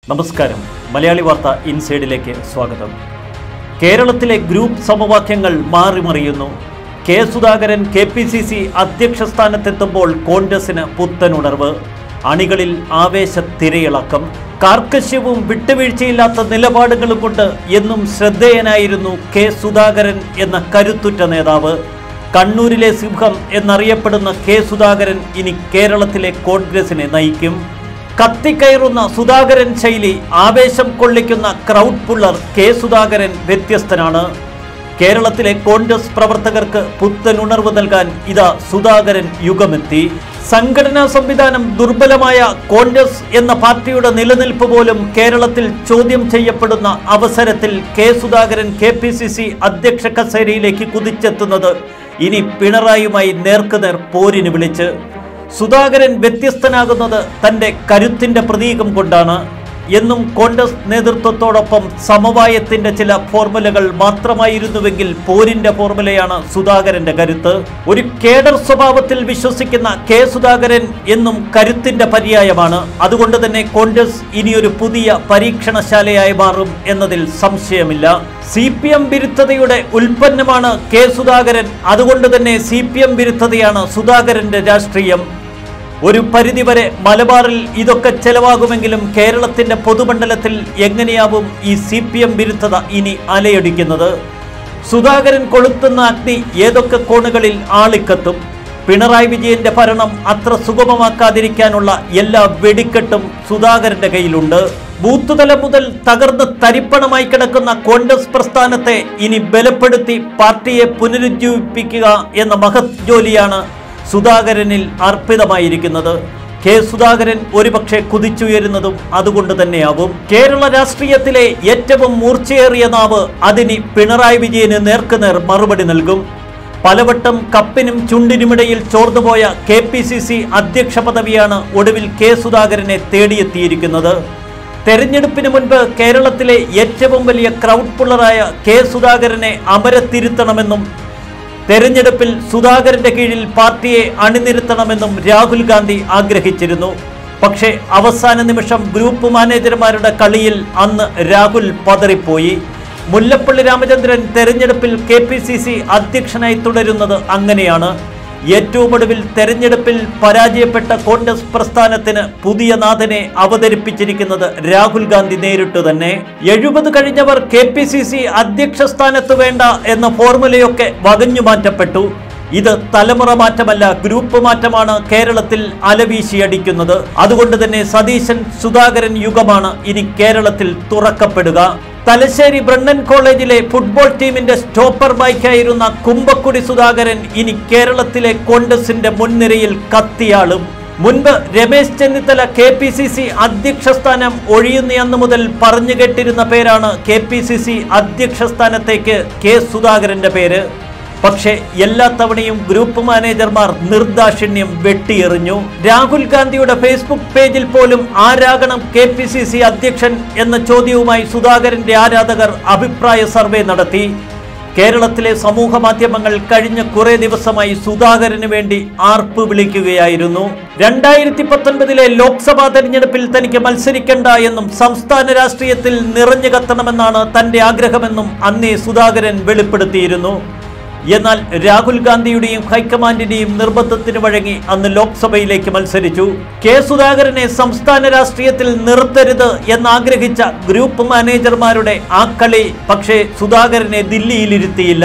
നമസ്കാരം മലയാളി വാർത്ത ഇൻസൈഡിലേക്ക് സ്വാഗതം കേരളത്തിലെ ഗ്രൂപ്പ് സമവാക്യങ്ങൾ മാറിമറിയുന്നു K Sudhakaran K P C C അധ്യക്ഷ സ്ഥാനത്തെത്തുമ്പോൾ കോൺഗ്രസിന് പുത്തനുണർവ് അണികളിൽ ആവേശ തിരയിളക്കം കാർക്കശ്യവും വിട്ടുവീഴ്ചയില്ലാത്ത നിലപാടുകളും കൊണ്ട് എന്നും ശ്രദ്ധേയനായിരുന്നു കെ സുധാകരൻ എന്ന കരുത്തുറ്റ നേതാവ് കണ്ണൂരിലെ സിംഹം എന്നറിയപ്പെടുന്ന കെ സുധാകരൻ ഇനി കേരളത്തിലെ കോൺഗ്രസിനെ നയിക്കും കത്തിക്കയറുന്ന സുധാകരൻ ശൈലി ആവേശം കൊള്ളിക്കുന്ന ക്രൗഡ് പുള്ളർ കെ സുധാകരൻ വ്യത്യസ്തനാണ് കേരളത്തിലെ കോൺഗ്രസ് പ്രവർത്തകർക്ക് പുത്തൻ ഉണർവ് നൽകാൻ ഇതാ സുധാകരൻ യുഗമെത്തി സംഘടനാ സംവിധാനം ദുർബലമായ കോൺഗ്രസ് എന്ന പാർട്ടിയുടെ നിലനിൽപ്പ് പോലും കേരളത്തിൽ ചോദ്യം ചെയ്യപ്പെടുന്ന അവസരത്തിൽ K Sudhakaran K P C C അധ്യക്ഷ കസേരയിലേക്ക് കുതിച്ചെത്തുന്നത് ഇനി പിണറായിയുമായി നേർക്കുനേർ പോരിന് വിളിച്ച് സുധാകരൻ വ്യത്യസ്തനാകുന്നത് തൻ്റെ കരുത്തിൻ്റെ പ്രതീകം കൊണ്ടാണ് എന്നും കോൺഗ്രസ് നേതൃത്വത്തോടൊപ്പം സമവായത്തിന്റെ ചില ഫോർമുലകൾ മാത്രമായിരുന്നുവെങ്കിൽ പോരിന്റെ ഫോർമുലയാണ് സുധാകരന്റെ കരുത്ത് ഒരു കേഡർ സ്വഭാവത്തിൽ വിശ്വസിക്കുന്ന കെ സുധാകരൻ എന്നും കരുത്തിന്റെ പര്യായമാണ് അതുകൊണ്ട് തന്നെ കോൺഗ്രസ് ഇനിയൊരു പുതിയ പരീക്ഷണശാലയായി മാറും എന്നതിൽ സംശയമില്ല സി പി എം വിരുദ്ധതയുടെ ഉൽപ്പന്നമാണ് കെ സുധാകരൻ അതുകൊണ്ട് തന്നെ സി പി എം വിരുദ്ധതയാണ് സുധാകരന്റെ രാഷ്ട്രീയം ഒരു പരിധിവരെ മലബാറിൽ ഇതൊക്കെ ചെലവാകുമെങ്കിലും കേരളത്തിന്റെ പൊതുമണ്ഡലത്തിൽ എങ്ങനെയാവും ഈ സി പി എം വിരുദ്ധത ഇനി അലയടിക്കുന്നത് സുധാകരൻ കൊളുത്തുന്ന അഗ്നി ഏതൊക്കെ കോണുകളിൽ ആളിക്കത്തും പിണറായി വിജയന്റെ ഭരണം അത്ര സുഗമമാക്കാതിരിക്കാനുള്ള എല്ലാ വെടിക്കെട്ടും സുധാകരന്റെ കയ്യിലുണ്ട് ബൂത്ത് തലം മുതൽ തകർന്ന് തരിപ്പണമായി കിടക്കുന്ന കോൺഗ്രസ് പ്രസ്ഥാനത്തെ ഇനി ബലപ്പെടുത്തി പാർട്ടിയെ പുനരുജ്ജീവിപ്പിക്കുക എന്ന മഹത് ജോലിയാണ് സുധാകരനിൽ അർപ്പിതമായിരിക്കുന്നത് കെ സുധാകരൻ ഒരുപക്ഷെ കുതിച്ചുയരുന്നതും അതുകൊണ്ട് തന്നെയാവും കേരള രാഷ്ട്രീയത്തിലെ ഏറ്റവും മൂർച്ചയേറിയ നാവ് അതിനി പിണറായി വിജയന് നേർക്കുനേർ മറുപടി നൽകും പലവട്ടം കപ്പിനും ചുണ്ടിനുമിടയിൽ ചോർന്നുപോയ കെ പി സി സി അധ്യക്ഷ പദവിയാണ് ഒടുവിൽ കെ സുധാകരനെ തേടിയെത്തിയിരിക്കുന്നത് തെരഞ്ഞെടുപ്പിന് മുൻപ് കേരളത്തിലെ ഏറ്റവും വലിയ ക്രൗഡ് പുള്ളറായ കെ സുധാകരനെ അമരത്തിരുത്തണമെന്നും തെരഞ്ഞെടുപ്പിൽ സുധാകരന്റെ കീഴിൽ പാർട്ടിയെ അണിനിരത്തണമെന്നും രാഹുൽ ഗാന്ധി ആഗ്രഹിച്ചിരുന്നു പക്ഷേ അവസാന നിമിഷം ഗ്രൂപ്പ് മാനേജർമാരുടെ കളിയിൽ അന്ന് രാഹുൽ പതറിപ്പോയി മുല്ലപ്പള്ളി രാമചന്ദ്രൻ തെരഞ്ഞെടുപ്പിൽ കെ പി സി സി അധ്യക്ഷനായി തുടരുന്നത് അങ്ങനെയാണ് ഏറ്റവും ഒടുവിൽ തെരഞ്ഞെടുപ്പിൽ പരാജയപ്പെട്ട കോൺഗ്രസ് പ്രസ്ഥാനത്തിന് പുതിയ നാഥനെ അവതരിപ്പിച്ചിരിക്കുന്നത് രാഹുൽ ഗാന്ധി നേരിട്ട് തന്നെ എഴുപത് കഴിഞ്ഞവർ കെ പി സി സി അധ്യക്ഷ സ്ഥാനത്ത് വേണ്ട എന്ന ഫോർമുലയൊക്കെ വകഞ്ഞു മാറ്റപ്പെട്ടു ഇത് തലമുറ മാറ്റമല്ല ഗ്രൂപ്പ് മാറ്റമാണ് കേരളത്തിൽ അലവീശിയടിക്കുന്നത് അതുകൊണ്ട് തന്നെ സതീശൻ സുധാകരൻ യുഗമാണ് ഇനി കേരളത്തിൽ തുറക്കപ്പെടുക തലശ്ശേരി ബ്രണ്ണൻ കോളേജിലെ ഫുട്ബോൾ ടീമിന്റെ സ്റ്റോപ്പർ ബൈക്കായിരുന്ന കുമ്പക്കുടി സുധാകരൻ ഇനി കേരളത്തിലെ കോൺഗ്രസിന്റെ മുൻനിരയിൽ കത്തിയാളും മുൻപ് Ramesh Chennithala K P C C അധ്യക്ഷ സ്ഥാനം ഒഴിയുന്ന അന്ന് മുതൽ പറഞ്ഞു കേട്ടിരുന്ന പേരാണ് കെ പി സി സി അധ്യക്ഷ സ്ഥാനത്തേക്ക് കെ സുധാകരന്റെ പേര് പക്ഷേ എല്ലാ തവണയും ഗ്രൂപ്പ് മാനേജർമാർ നിർദാക്ഷിണ്യം വെട്ടിയെറിഞ്ഞു രാഹുൽ ഗാന്ധിയുടെ ഫേസ്ബുക്ക് പേജിൽ പോലും ആരാകണം കെ പി സി സി അധ്യക്ഷൻ എന്ന ചോദ്യവുമായി സുധാകരന്റെ ആരാധകർ അഭിപ്രായ സർവേ നടത്തി കേരളത്തിലെ സമൂഹ മാധ്യമങ്ങൾ കഴിഞ്ഞ കുറെ ദിവസമായി സുധാകരന് വേണ്ടി ആർപ്പ് വിളിക്കുകയായിരുന്നു രണ്ടായിരത്തി പത്തൊൻപതിലെ ലോക്സഭാ തെരഞ്ഞെടുപ്പിൽ തനിക്ക് മത്സരിക്കണ്ട എന്നും സംസ്ഥാന രാഷ്ട്രീയത്തിൽ നിറഞ്ഞു കത്തണമെന്നാണ് തന്റെ ആഗ്രഹമെന്നും അന്നേ സുധാകരൻ വെളിപ്പെടുത്തിയിരുന്നു എന്നാൽ രാഹുൽ ഗാന്ധിയുടെയും ഹൈക്കമാൻഡിന്റെയും നിർബന്ധത്തിന് വഴങ്ങി അന്ന് ലോക്സഭയിലേക്ക് മത്സരിച്ചു കെ സുധാകരനെ സംസ്ഥാന രാഷ്ട്രീയത്തിൽ നിർത്തരുത് എന്നാഗ്രഹിച്ച ഗ്രൂപ്പ് മാനേജർമാരുടെ ആ കളി പക്ഷേ സുധാകരനെ ദില്ലിയിലിരുത്തിയില്ല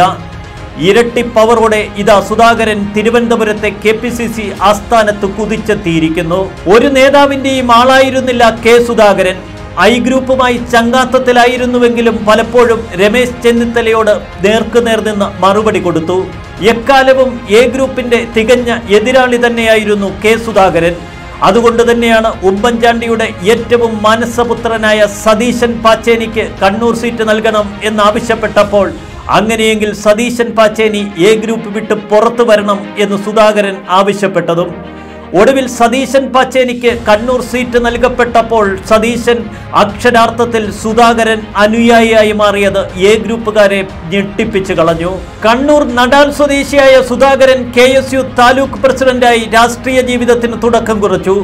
ഇരട്ടി പവറോടെ ഇതാ സുധാകരൻ തിരുവനന്തപുരത്തെ കെ പി സി സി ആസ്ഥാനത്ത് കുതിച്ചെത്തിയിരിക്കുന്നു ഒരു നേതാവിന്റെയും ആളായിരുന്നില്ല കെ സുധാകരൻ ഐ ഗ്രൂപ്പുമായി ചങ്ങാത്തത്തിലായിരുന്നുവെങ്കിലും പലപ്പോഴും രമേശ് ചെന്നിത്തലയോട് നേർക്കുനേർ നിന്ന് മറുപടി കൊടുത്തു എക്കാലവും എ ഗ്രൂപ്പിന്റെ തികഞ്ഞ എതിരാളി തന്നെയായിരുന്നു കെ സുധാകരൻ അതുകൊണ്ട് തന്നെയാണ് ഉമ്മൻചാണ്ടിയുടെ ഏറ്റവും മാനസപുത്രനായ സതീശൻ പാച്ചേനിക്ക് കണ്ണൂർ സീറ്റ് നൽകണം എന്നാവശ്യപ്പെട്ടപ്പോൾ അങ്ങനെയെങ്കിൽ സതീശൻ പാച്ചേനി എ ഗ്രൂപ്പ് വിട്ട് പുറത്തു വരണം എന്ന് സുധാകരൻ ആവശ്യപ്പെട്ടതും ഒടുവിൽ സതീശൻ പാച്ചേനിക്ക് കണ്ണൂർ സീറ്റ് നൽകപ്പെട്ടപ്പോൾ സതീശൻ അക്ഷരാർത്ഥത്തിൽ സുധാകരൻ അനുയായിയായി മാറിയത് എ ഗ്രൂപ്പുകാരെ ഞെട്ടിപ്പിച്ചു കളഞ്ഞു കണ്ണൂർ നടാൽ സ്വദേശിയായ Sudhakaran K S U taluk പ്രസിഡന്റായി രാഷ്ട്രീയ ജീവിതത്തിന് തുടക്കം കുറിച്ചു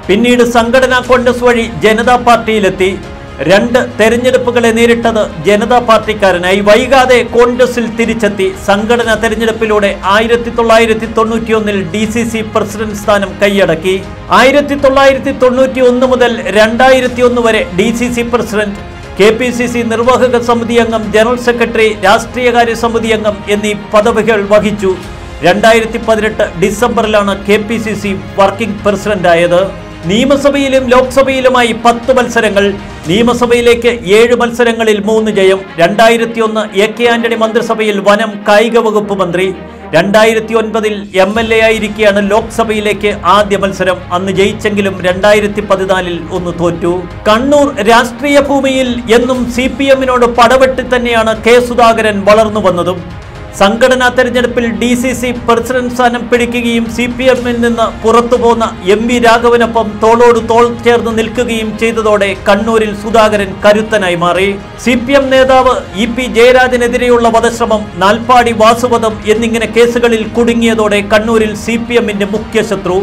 പിന്നീട് സംഘടനാ കോൺഗ്രസ് വഴി ജനതാ പാർട്ടിയിലെത്തി രണ്ട് തെരഞ്ഞെടുപ്പുകളെ നേരിട്ടത് ജനതാ പാർട്ടിക്കാരനായി വൈകാതെ കോൺഗ്രസിൽ തിരിച്ചെത്തി സംഘടനാ തെരഞ്ഞെടുപ്പിലൂടെ ആയിരത്തി തൊള്ളായിരത്തി തൊണ്ണൂറ്റിയൊന്നിൽ ഡി സി സി പ്രസിഡന്റ് സ്ഥാനം കൈയടക്കി ആയിരത്തി തൊള്ളായിരത്തി തൊണ്ണൂറ്റി ഒന്ന് മുതൽ രണ്ടായിരത്തി ഒന്ന് വരെ D C C president K P C C നിർവാഹക സമിതി അംഗം ജനറൽ സെക്രട്ടറി രാഷ്ട്രീയകാര്യ സമിതി അംഗം എന്നീ പദവികൾ വഹിച്ചു രണ്ടായിരത്തി പതിനെട്ട് ഡിസംബറിലാണ് K P C C working പ്രസിഡന്റായത് നിയമസഭയിലും ലോക്സഭയിലുമായി പത്ത് മത്സരങ്ങൾ നിയമസഭയിലേക്ക് ഏഴ് മത്സരങ്ങളിൽ മൂന്ന് ജയം രണ്ടായിരത്തി ഒന്ന് എ കെ ആന്റണി മന്ത്രിസഭയിൽ വനം കായിക വകുപ്പ് മന്ത്രി രണ്ടായിരത്തി ഒൻപതിൽ എം എൽ എ ആയിരിക്കെയാണ് ലോക്സഭയിലേക്ക് ആദ്യ മത്സരം അന്ന് ജയിച്ചെങ്കിലും രണ്ടായിരത്തി പതിനാലിൽ ഒന്ന് തോറ്റു കണ്ണൂർ രാഷ്ട്രീയ ഭൂമിയിൽ എന്നും സി പി എമ്മിനോട് പടവെട്ടി തന്നെയാണ് കെ സുധാകരൻ വളർന്നു വന്നതും സംഘടനാ തെരഞ്ഞെടുപ്പിൽ ഡി സി സി പ്രസിഡന്റ് സ്ഥാനം പിടിക്കുകയും സി പി എമ്മിൽ നിന്ന് പുറത്തു പോന്ന എം വി രാഘവനൊപ്പം തോളോട് തോൾ ചേർന്ന് നിൽക്കുകയും ചെയ്തതോടെ കണ്ണൂരിൽ സുധാകരൻ കരുത്തനായി മാറി സി പി എം നേതാവ് ഇ പി ജയരാജനെതിരെയുള്ള വധശ്രമം നാൽപ്പാടി വാസുവധം എന്നിങ്ങനെ കേസുകളിൽ കുടുങ്ങിയതോടെ കണ്ണൂരിൽ സി പി എമ്മിന്റെ മുഖ്യ ശത്രു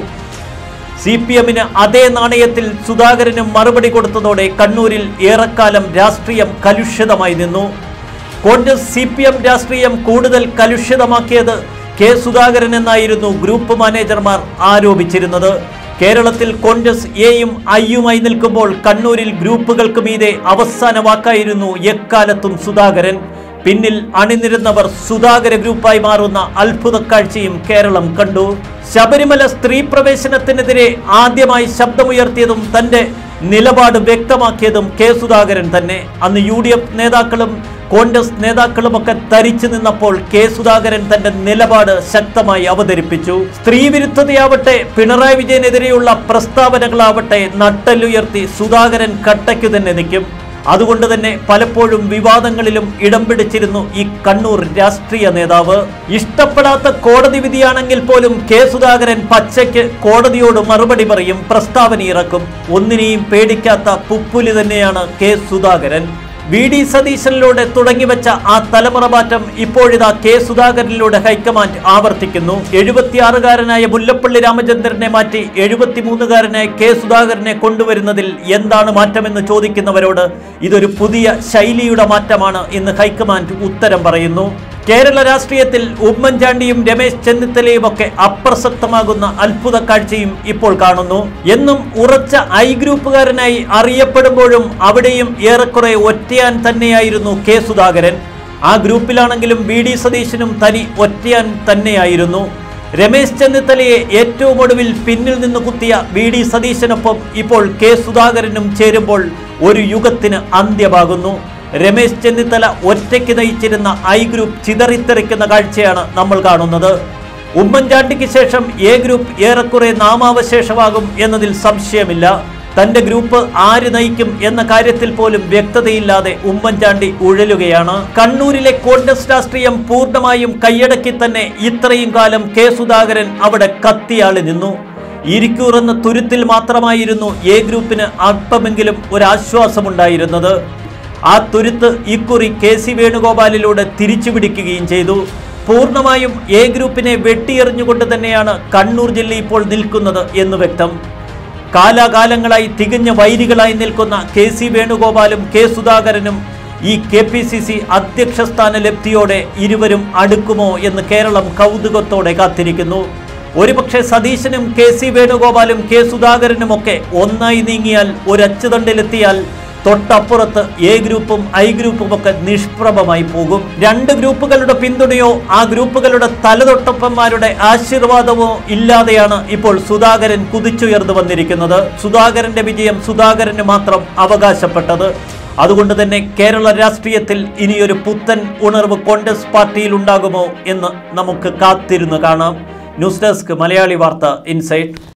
സി പി എമ്മിന് അതേ നാണയത്തിൽ സുധാകരനും മറുപടി കൊടുത്തതോടെ കണ്ണൂരിൽ ഏറെക്കാലം രാഷ്ട്രീയം കലുഷിതമായി നിന്നു കോൺഗ്രസ് സി പി എം രാഷ്ട്രീയം കൂടുതൽ കലുഷിതമാക്കിയത് കെ സുധാകരൻ എന്നായിരുന്നു ഗ്രൂപ്പ് മാനേജർമാർ ആരോപിച്ചിരുന്നത് കേരളത്തിൽ കോൺഗ്രസ് എയും ഐയുമായി നിൽക്കുമ്പോൾ കണ്ണൂരിൽ ഗ്രൂപ്പുകൾക്ക് മീതെ അവസാന വാക്കായിരുന്നു എക്കാലത്തും സുധാകരൻ പിന്നിൽ അണിനിരുന്നവർ സുധാകര ഗ്രൂപ്പായി മാറുന്ന അത്ഭുത കാഴ്ചയും കേരളം കണ്ടു ശബരിമല സ്ത്രീ പ്രവേശനത്തിനെതിരെ ആദ്യമായി ശബ്ദമുയർത്തിയതും തന്റെ നിലപാട് വ്യക്തമാക്കിയതും കെ സുധാകരൻ തന്നെ അന്ന് യു ഡി എഫ് നേതാക്കളും കോൺഗ്രസ് നേതാക്കളുമൊക്കെ തരിച്ചു നിന്നപ്പോൾ കെ സുധാകരൻ തന്റെ നിലപാട് ശക്തമായി അവതരിപ്പിച്ചു സ്ത്രീ വിരുദ്ധതയാവട്ടെ പിണറായി വിജയനെതിരെയുള്ള പ്രസ്താവനകളാവട്ടെ നട്ടല്ലുയർത്തി സുധാകരൻ കട്ടയ്ക്കു തന്നെ നിൽക്കും അതുകൊണ്ട് തന്നെ പലപ്പോഴും വിവാദങ്ങളിലും ഇടം പിടിച്ചിരുന്നു ഈ കണ്ണൂർ രാഷ്ട്രീയ നേതാവ് ഇഷ്ടപ്പെടാത്ത കോടതി വിധിയാണെങ്കിൽ പോലും കെ സുധാകരൻ പച്ചയ്ക്ക് കോടതിയോട് മറുപടി പറയും പ്രസ്താവന ഇറക്കും ഒന്നിനെയും പേടിക്കാത്ത പുപ്പുലി തന്നെയാണ് കെ സുധാകരൻ വി ഡി സതീശനിലൂടെ തുടങ്ങിവെച്ച ആ തലമുറ മാറ്റം ഇപ്പോഴിതാ കെ സുധാകരനിലൂടെ ഹൈക്കമാൻഡ് ആവർത്തിക്കുന്നു എഴുപത്തിയാറുകാരനായ മുല്ലപ്പള്ളി രാമചന്ദ്രനെ മാറ്റി എഴുപത്തിമൂന്നുകാരനായ കെ സുധാകരനെ കൊണ്ടുവരുന്നതിൽ എന്താണ് മാറ്റമെന്ന് ചോദിക്കുന്നവരോട് ഇതൊരു പുതിയ ശൈലിയുടെ മാറ്റമാണ് എന്ന് ഹൈക്കമാൻഡ് ഉത്തരം പറയുന്നു കേരള രാഷ്ട്രീയത്തിൽ ഉമ്മൻചാണ്ടിയും രമേശ് ചെന്നിത്തലയും ഒക്കെ അപ്രസക്തമാകുന്ന അത്ഭുത കാഴ്ചയും ഇപ്പോൾ കാണുന്നു എന്നും ഉറച്ച ഐ ഗ്രൂപ്പുകാരനായി അറിയപ്പെടുമ്പോഴും അവിടെയും ഏറെക്കുറെ ഒറ്റയാൻ തന്നെയായിരുന്നു കെ സുധാകരൻ ആ ഗ്രൂപ്പിലാണെങ്കിലും വി ഡി സതീശനും തനി ഒറ്റയാൻ തന്നെയായിരുന്നു രമേശ് ചെന്നിത്തലയെ ഏറ്റവും ഒടുവിൽ പിന്നിൽ നിന്ന് കുത്തിയ വി ഡി സതീശനൊപ്പം ഇപ്പോൾ കെ സുധാകരനും ചേരുമ്പോൾ ഒരു യുഗത്തിന് അന്ത്യമാകുന്നു രമേശ് ചെന്നിത്തല ഒറ്റയ്ക്ക് നയിച്ചിരുന്ന ഐ ഗ്രൂപ്പ് ചിതറിത്തെറിക്കുന്ന കാഴ്ചയാണ് നമ്മൾ കാണുന്നത് ഉമ്മൻചാണ്ടിക്ക് ശേഷം എ ഗ്രൂപ്പ് ഏറെക്കുറെ നാമാവശേഷമാകും എന്നതിൽ സംശയമില്ല തന്റെ ഗ്രൂപ്പ് ആര് നയിക്കും എന്ന കാര്യത്തിൽ പോലും വ്യക്തതയില്ലാതെ ഉമ്മൻചാണ്ടി ഉഴലുകയാണ് കണ്ണൂരിലെ കോൺഗ്രസ് രാഷ്ട്രീയം പൂർണ്ണമായും കൈയടക്കി തന്നെ ഇത്രയും കാലം കെ സുധാകരൻ അവിടെ കത്തിയാളി നിന്നു ഇരിക്കൂർ എന്ന തുരുത്തിൽ മാത്രമായിരുന്നു എ ഗ്രൂപ്പിന് അല്പമെങ്കിലും ഒരാശ്വാസമുണ്ടായിരുന്നത് ആ തുരുത്ത് ഇക്കുറി കെ സി വേണുഗോപാലിലൂടെ തിരിച്ചു പിടിക്കുകയും ചെയ്തു പൂർണ്ണമായും എ ഗ്രൂപ്പിനെ വെട്ടിയെറിഞ്ഞുകൊണ്ട് തന്നെയാണ് കണ്ണൂർ ജില്ല ഇപ്പോൾ നിൽക്കുന്നത് എന്ന് വ്യക്തം കാലാകാലങ്ങളായി തികഞ്ഞ വൈരികളായി നിൽക്കുന്ന കെ സി വേണുഗോപാലും കെ സുധാകരനും ഈ കെ പി സി സി അധ്യക്ഷ സ്ഥാന ലബ്ധിയോടെ ഇരുവരും അടുക്കുമോ എന്ന് കേരളം കൗതുകത്തോടെ കാത്തിരിക്കുന്നു ഒരുപക്ഷെ സതീശനും കെ സി വേണുഗോപാലും കെ സുധാകരനുമൊക്കെ ഒന്നായി നീങ്ങിയാൽ ഒരച്ചുതണ്ടിലെത്തിയാൽ തൊട്ടപ്പുറത്ത് എ ഗ്രൂപ്പും ഐ ഗ്രൂപ്പും ഒക്കെ നിഷ്പ്രഭമായി പോകും രണ്ട് ഗ്രൂപ്പുകളുടെ പിന്തുണയോ ആ ഗ്രൂപ്പുകളുടെ തലതൊട്ടപ്പന്മാരുടെ ആശീർവാദമോ ഇല്ലാതെയാണ് ഇപ്പോൾ സുധാകരൻ കുതിച്ചുയർന്നു വന്നിരിക്കുന്നത് സുധാകരന്റെ വിജയം സുധാകരന് മാത്രം അവകാശപ്പെട്ടത് അതുകൊണ്ട് തന്നെ കേരള രാഷ്ട്രീയത്തിൽ ഇനിയൊരു പുത്തൻ ഉണർവ് കോൺഗ്രസ് പാർട്ടിയിൽ ഉണ്ടാകുമോ എന്ന് നമുക്ക് കാത്തിരുന്ന് കാണാം ന്യൂസ് ഡെസ്ക് മലയാളി വാർത്ത ഇൻസൈറ്റ്